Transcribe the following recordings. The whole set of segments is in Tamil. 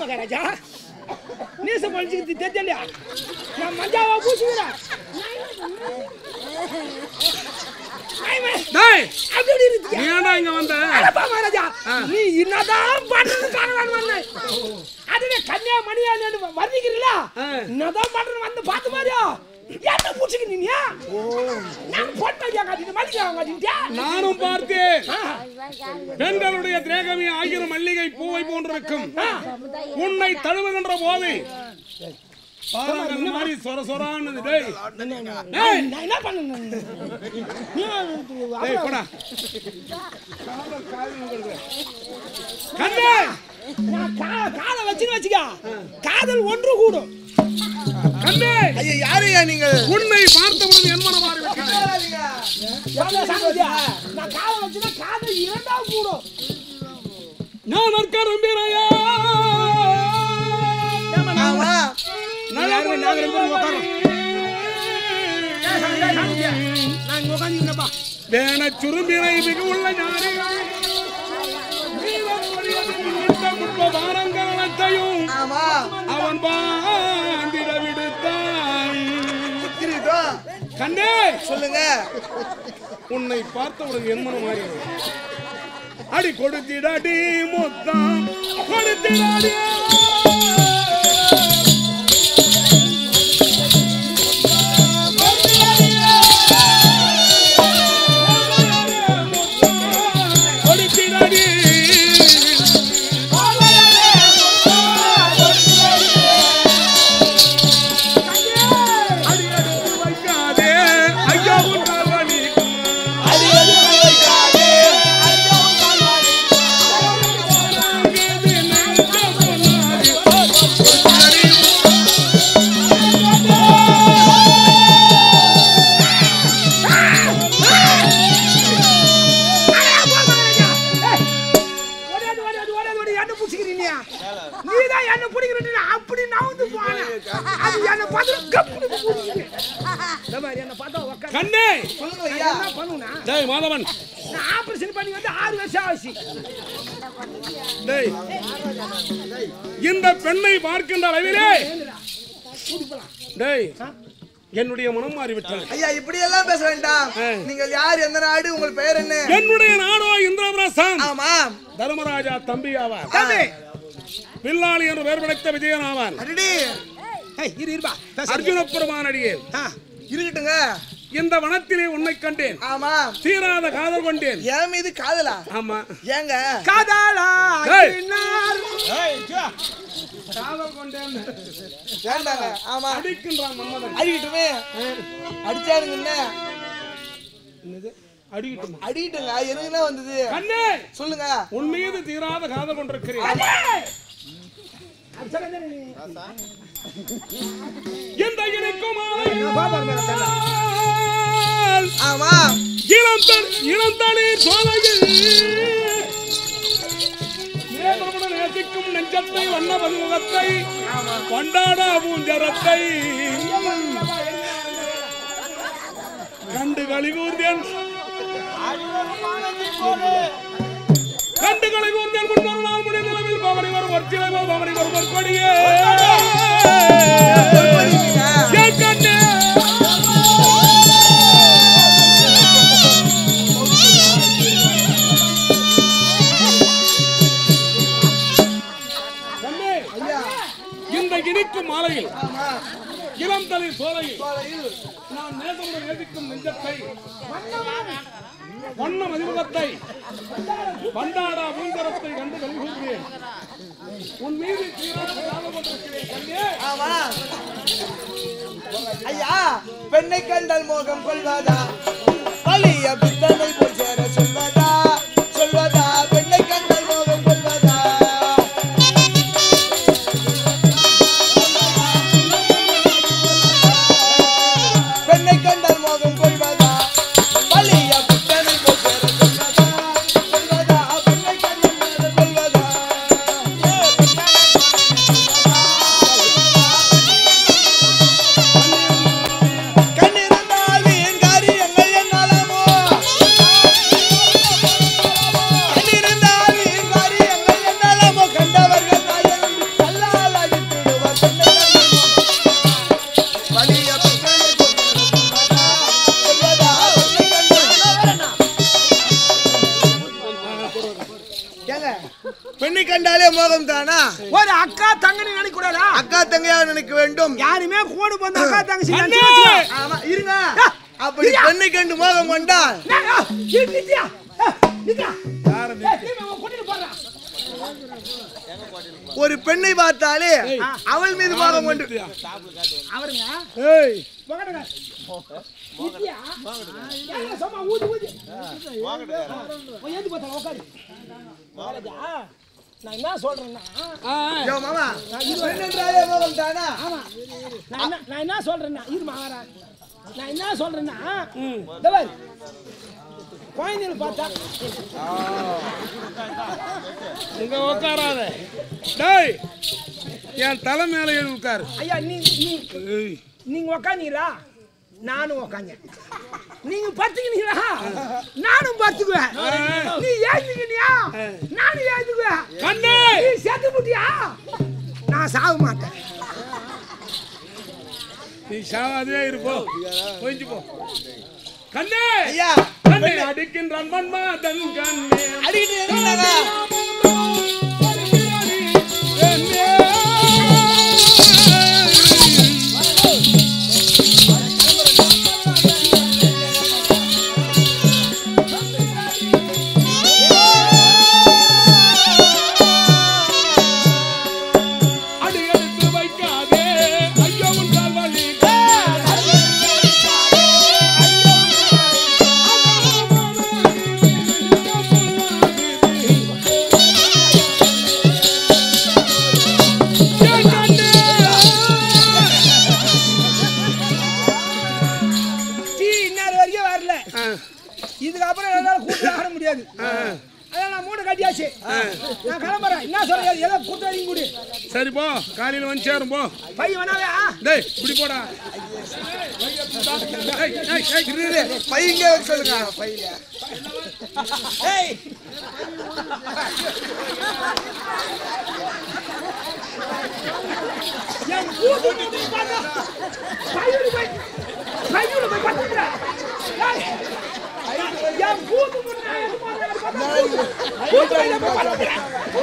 மகாராஜா நீச பழிச்சுக்கிட்டு தெரியலையா நான் மஞ்சாவா பூசுகிறேன் டேய் அப்படி இருக்கு நீ ஏன்டா இங்க வந்த அடப்பா மகாராஜா நீ என்னதான் பண்றது காணலாம் வந்தேன் அதுவே கன்னியா மணியா வர்ணிக்கிறீங்களா ஆ. என்னதான் பண்றது வந்து பார்த்து பாரியா என்ன பூச்சிக்கு நீங்க நான் போட்டா காட்டிட்டு மல்லிகை காட்டிட்டியா நானும் பார்த்தேன் பெண்களுடைய திரேகமே ஆயிரம் மல்லிகை பூவை போன்றிருக்கும் உன்னை தழுவுகின்ற போது பாருங்க மாதிரி சொர சொரான்னு டேய் டேய் நான் என்ன பண்ணேன் டேய் போடா கண்ணே நான் கா- காலை வச்சுன்னு வச்சுக்க காதல் ஒன்று கூடும் கண்ணே ஐயா யாரையா நீங்கள் உன்னை பார்த்தவுடன் என் மனம் மாறிவிட்டது எவ்வளவு சாமர்த்தியா? நான் காலை வச்சுன்னா காதல் இரண்டாவது கூடும் நான் நற்கரம்பிரையா ஆமா வேண சுரும்பினை மிக உள்ள ஞானிகள் வாரங்கள் அனைத்தையும் ஆமா அவன் பாந்திட விடுத்தான் கிரீடம் கண்ணே சொல்லுங்க உன்னை பார்த்தவுடன் என் மனம் மாறியது அடி கொடுத்திடாடி மொத்தம் கொடுத்திடாடி கொடுத்திடாடி அடி எடுத்து வைக்காதே ஐயா உன் கால்வழி ஓடாது, ஓடாது, ஓடாது, ஓடி, என்னை புடிச்சுக்கிறீங்க. நீதான் என்னை பிடிக்கிறேன்னு அப்படி நவுந்து போனேன். அது என்னை பார்த்து கப்புனு புடிக்குது. இந்த மாதிரி என்னை பார்த்தா உக்காந்து, கண்ணே சொல்லுங்க நான் ஐயா என்ன பண்ணுவேன்னா, டேய் மாதவன் நான் ஆபரேஷன் பண்ணி வந்து ஆறு வருஷம் ஆச்சு டேய் இந்த பெண்ணை பார்க்கின்ற அளவிலே டேய் என்னுடைய மனம் மாறிவிட்டது ஐயா இப்படி எல்லாம் பேச வேண்டாம் ஆ. நீங்கள் யார் எந்த நாடு உங்கள் பெயர் என்ன என்னுடைய நாடோ இந்திரபிரசம் ஆமா தர்மராஜா தம்பி ஆவார் தம்பி, பில்லாளி என்று பெயர் படைத்த விஜயன் ஆவான் அடடி ஏய், இரு, இருப்பா, பேச. அர்ஜுன பெருமான் அடியேன் ஆ, இருக்கட்டுங்க இந்த வனத்திலே உன்னை கண்டேன் ஆமா தீராத காதல் கொண்டேன் என் மீது காதலா ஆமா ஏங்க காதலா ஏய். இன்னார். காதல் கொண்டேன் வேண்டாங்க ஆமா அடிக்கின்றான் மன்மதன் அடிக்கட்டுமே அடிச்சானுங்க என்ன என்னது? அடிக்கட்டுமா அடிக்கட்டுங்க எனக்கு என்ன வந்தது கண்ணே சொல்லுங்க உன் மீது தீராத காதல் கொண்டிருக்கிறேன் அது சொல்லுங்க நீ. எந்த இணைக்கும் நான் பாப்பாரு மேல தலை. ஆமா இளந்தல் இளந்தளி சோலையில் நேர்முடன் நேசிக்கும் நெஞ்சத்தை வண்ண பன்முகத்தை கொண்டாட பூஞ்சரத்தை கண்டு கழிகூர்ந்தேன் கண்டு கழிகூர்ந்தேன் முன்னொரு நாள் முடி நிலவில் பவனி வரும் ஒரு சிலை போல் பவனி வரும் ஒரு கொடியே என் கண்ணே கண்ணே, இந்த இனிக்கும் மாலையில் ஆமா இளம் தளிர் சோலையில் சோலையில் நான் நேசமுடன் நேசிக்கும் நெஞ்சத்தை வண்ண மதிமுகத்தை பண்டாடா பூந்தரத்தை கண்டு கழிவுகிறேன் உன் மீது தீராத காதல் கொண்டிருக்கிறேன் கண்ணே. ஆமா ஐயா பெண்ணை கண்டால் மோகம் கொள்வதா வலிய பித்தனை போல் சேர சொல்வதா சொல்வதா பெண்ணை கண்டால் மோகம் கொள்வதா பெண்ணை கண்டால் மோகம் கொள்வதா வலிய பித்தனை போல் சேர சொல்வதா சொல்வதா பெண்ணை கண்டால் மோகம் கொள்வதா கண்ணிருந்தால் என் காரியங்கள் என்னாலமோ தானா ஒரு அக்கா தங்கன்னு நினைக்க கூடாதா அக்கா தங்கையாக நினைக்க வேண்டும் யாருமே கூட போந்த அக்கா தங்கச்சி அண்ணே! நினைச்சு வச்சுக்கோ. ஆமா இருங்க ஆ, அப்படி இருயா. பெண்ணை கண்டு மோகம் கொண்டால் டேய், ஆ, இரு, நித்யா. ஆ, நித்யா. யார ஏய், திரும்ப உன் கொட்டிட்டு போடுறா. ஒரு பெண்ணை பார்த்தாலே அவள் மீது மோகம் கொண்டு அவருங்க ஏய் முகடுங்க. நித்யா. ஏங்க, சும்மா ஊதி, ஊதி. போய் ஏந்து பார்த்தா, உட்காரு. மகாராஜா, நான் என்ன சொல்றேன்னா ஆ, யோ மாமா பெண் என்றாலே மோகம் தானா ஆமா நான் என்ன நான் என்ன சொல்றேன்னா இரு மகாரா நான் என்ன சொல்றேன்னா இந்த பாரு குழந்தைகள் பார்த்தா இங்க உட்காராத டேய் என் தலை மேல ஏறி உட்காரு ஐயா நீ நீ ஏய், நீங்க உக்காந்தீங்களா நானும் உக்காந்தேன் நீங்க படுத்துக்கினீங்களா நானும் படுத்துக்குவேன் நீ ஏந்துக்கினியா நானும் ஏந்துக்குவேன் கண்ணே நீ செத்து முட்டியா நான் சாக மாட்டேன் நீ சாவாதே இருப்போ கொஞ்சு போ கண்ணே ஐயா கண்ணே அடிக்கின்றான் மன்மாதன் கண்ணே அடிக்கிட்டு இருக்கிறாங்க அடி எடுத்து வைக்காதே ஐயோ உன் கால் வலி டீ இந்நேரம் வரைக்கும் வரல இதுக்கப்புறம் என்னால கூட்டு ஆட முடியாது அதான் நான் மூணு கட்டியாச்சு நான் கிளம்புறேன் என்ன சொல்றேன் ஏதோ கூட்டு வரைக்கும் கூடி சரி போ காலையில வந்து சேரும் போ பையன் வேணாவே ஆ? டேய் இப்படி போடா ஏய், ஏய், ஏய், இரு, இரு. பையங்க வைக்க சொல்லுங்க பையில ஏய் என் கூட்டு போய் பார்த்தா பையனு போய் பையனு போய் பார்த்துக்கிறேன் என் கூட்டு போய் நான் எது பார்த்தேன் கூட்டு போய் போய் பார்த்துக்கிறேன்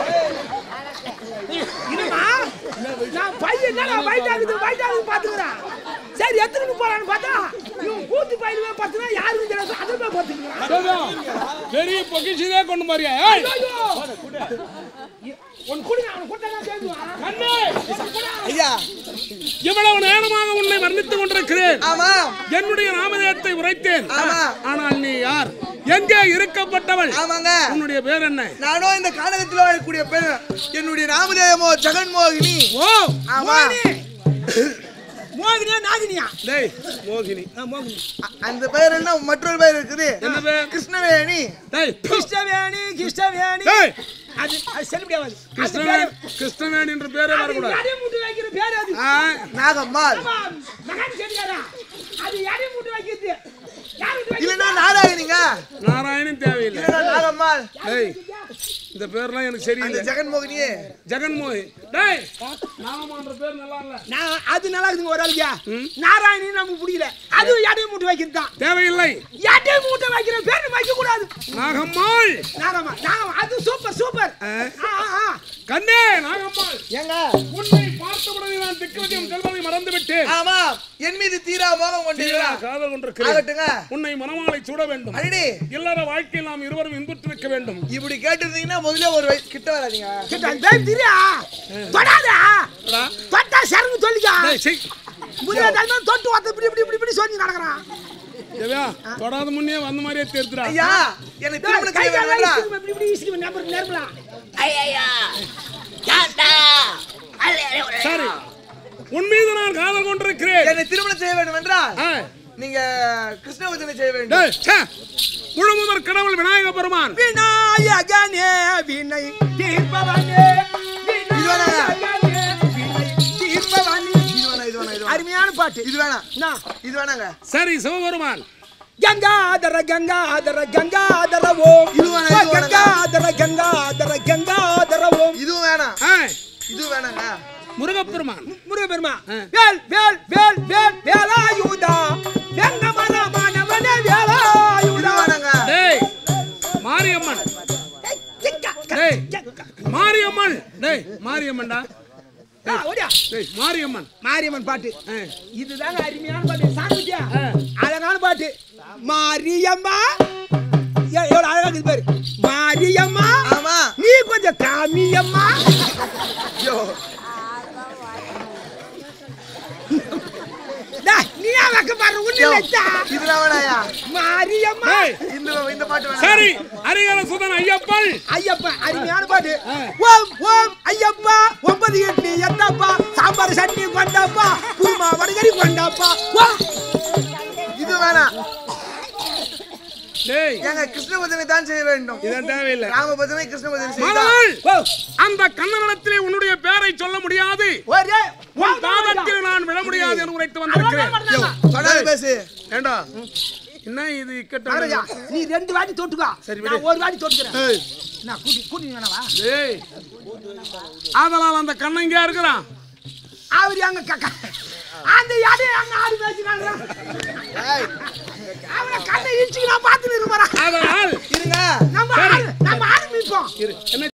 இருமா நான் பையன் நான் வயிற்றாகுது வயிற்றாகுது பார்த்துக்கிறேன் சரி எத்தனை போறான்னு பார்த்தா இவன் கூத்து பையனுமே பார்த்துனா யாருக்கும் தெரியாது அதை போய் பார்த்துக்கிறான் அதான், பெரிய பொக்கிஷதே கொண்டு மாறியா ஏய் உன் குடி அவன் கூட்டம் சேர்ந்துவான் கண்ணே ஐயா இவ்வளவு நேரமாக உன்னை வர்ணித்துக் கொண்டிருக்கிறேன் ஆமா என்னுடைய நாமதேயத்தை உரைத்தேன் ஆமா. ஆனால் நீ யார் எங்கே இருக்கப்பட்டவள் ஆமாங்க உன்னுடைய பேர் என்ன நானும் இந்த கானகத்தில் வாழக்கூடிய பெண் என்னுடைய நாமதேயமோ ஜெகன்மோகினி ஓ ஆமா மோகினியா நாகினியா டேய் மோகினி மோகினி அ- அந்த பெயர் என்ன மற்றொரு பெயர் இருக்குது என்ன பேர் கிருஷ்ணவேணி டேய் ப்பு. கிருஷ்ணவேணி கிருஷ்ணவேணி டேய் அது அது செல்லுபடியாவது கிருஷ்ணவேணி கிருஷ்ணவேணி என்ற பேரே வரக்கூடாது எடை மூட்டு வைக்கிற பேர் அது ஆ, நாகம்மாள் ஆமா, மகன் செடியாரா அது எடை மூட்டு வைக்கிறது யார் வீட்டு வைக்கிறது? இல்லைன்னா நாராயணிங்க நாராயணன் தேவையில்லை இல்லைன்னா நாகம்மாள் டேய் இந்த பேர்லாம் எனக்கு அந்த சரியில்லை ஜெகன்மோகினியே ஜெகன்மோகி டேய் நாகமான்ற பேர் நல்லா இல்ல நான் அது நல்லா இருக்குங்க ஒரு ஆளுக்கா நாராயணி நமக்கு பிடிக்கல அது எடை மூட்டு வைக்கிறது தான் தேவையில்லை எடை மூட்டை வைக்கிற பேர் வைக்க கூடாது நாகம்மாள் நாகமா நாகமா அது சூப்பர் சூப்பர் ஆ. ஆ, ஆ, ஆ. கண்ணே நாகம்மாள் ஏங்க உன்னை பார்த்தவுடனே நான் திக்வதியம் செல்வதை மறந்து விட்டேன் ஆமா என் மீது தீரா மோகம் கொண்டீர்களா காதல் கொண்டிருக்கிறேன் ஆகட்டுங்க உன்னை மனமாலை சூட வேண்டும் அடிடி இல்லற வாழ்க்கையில் நாம் இருவரும் இன்புற்றிருக்க வேண்டும் இப்படி கேட்டிருந்தீங்கன்னா முதல்ல ஒரு வயசு கிட்ட வராதீங்க கிட்ட அந்த பேர் தெரியா தொடாதா டா. தொட்டா சரங்கு சொல்லிக்கா டேய், சீ. புதிய தலைமை தொட்டு வந்து இப்படி இப்படி இப்படி இப்படி சொல்லி நடக்கிறான் தேவையா தொடாத முன்னே வந்த மாதிரியே தெரிஞ்சுடா ஐயா என்னை திருமணம் கை செய்ய கால வேண்டாம் இசுக்கு இப்படி இப்படி இசுக்கு நேரம் நேரம்லாம் சரி உன் மீது நான் காதல் கொண்டிருக்கிறேன் என்னை திருமணம் செய்ய வேண்டும் என்றால் ஆ. நீங்க கிருஷ்ணவர்தனை செய்ய வேண்டும் டேய், ச்சே. முழு முதற் கடவுள் விநாயக பெருமான் விநாயகனே வினை தீர்ப்பவனே வேணாங்க. விநாயகனே வினை தீர்ப்பவனே இது வேணாம் இது வேணாம் இது வேணாம் அருமையான பாட்டு இது வேணாம் என்ன? இது வேணாங்க சரி சிவபெருமான் கங்காதர கங்காதர கங்காதர ஓம் இது வேணாம், இது வேணாங்க. கங்காதர கங்காதர கங்காதர ஓம் இதுவும் வேணாம் ஆ, இது வேணாங்க முருகப்பெருமான் முருகப்பெருமா ஆ. வேல் வேல் வேல் வேல் வேலாயுதா வெங்க மரமானவனே இது வேலாயுதா வேணாங்க டேய் மாரியம்மன் சிக்கா, டேய் டேய் மாரியம்மன் டேய் மாரியம்மன்டா ஆ, ஓடியா டேய் மாரியம்மன் மாரியம்மன் பாட்டு ஆ. இதுதாங்க அருமையான பாட்டு சாப்பிட்டியா அழகான பாட்டு மாரியம்மா எ- எவ்வளவு அழகா இருக்குது பாரு மாரியம்மா ஆமா நீ கொஞ்சம் காமியம்மா ஐயோ டேய், நீ ஏன் வைக்க பாரு ஒண்ணு இல்லைச்சா இதுல வேணாயா மாரியம்மா டேய் இந்த இந்த பாட்டு வேணாம் சரி ஹரிஹர சுதன் ஐயப்பன் ஐயப்பா அருமையான பாட்டு ஓம் ஓம் ஐயப்பா ஒன்பது இட்லி எட்டப்பா சாம்பார் சட்னி கொண்டாப்பா குருமா வடகரி கொண்டாப்பா வா இது வேணாம் டேய் ஏங்க கிருஷ்ண பஜனை தான் செய்ய வேண்டும் இதன் தேவையில்லை ராம பஜனை கிருஷ்ண பஜனை செய்தா மாதவன் ஓ அந்த கண்ணனிடத்திலே உன்னுடைய பெயரை சொல்ல முடியாது ஒரே உன் பாதத்தில் நான் விழ முடியாது என்று உரைத்து வந்திருக்கிறேன் சொல்லாத பேசு ஏண்டா என்ன இது இக்கட்ட மகாராஜா நீ ரெண்டு வாட்டி தொட்டுக்கா சரி, நான் ஒரு வாட்டி தொட்டுக்கிறேன் நான் கூட்டி கூட்டி வேணவா டேய் ஆதலால் அந்த கண்ணன் இங்கே இருக்கிறான் அவர் அங்க கக்க அந்த யாரு அங்க ஆடி பேசினாங்க ஏய், அவனை கண்ணை இடிச்சு நான் பார்த்துட்டு இருப்பேன் ஆதலால் இருங்க நம்ம ஆடு- நம்ம ஆரம்பிப்போம் இரு என்ன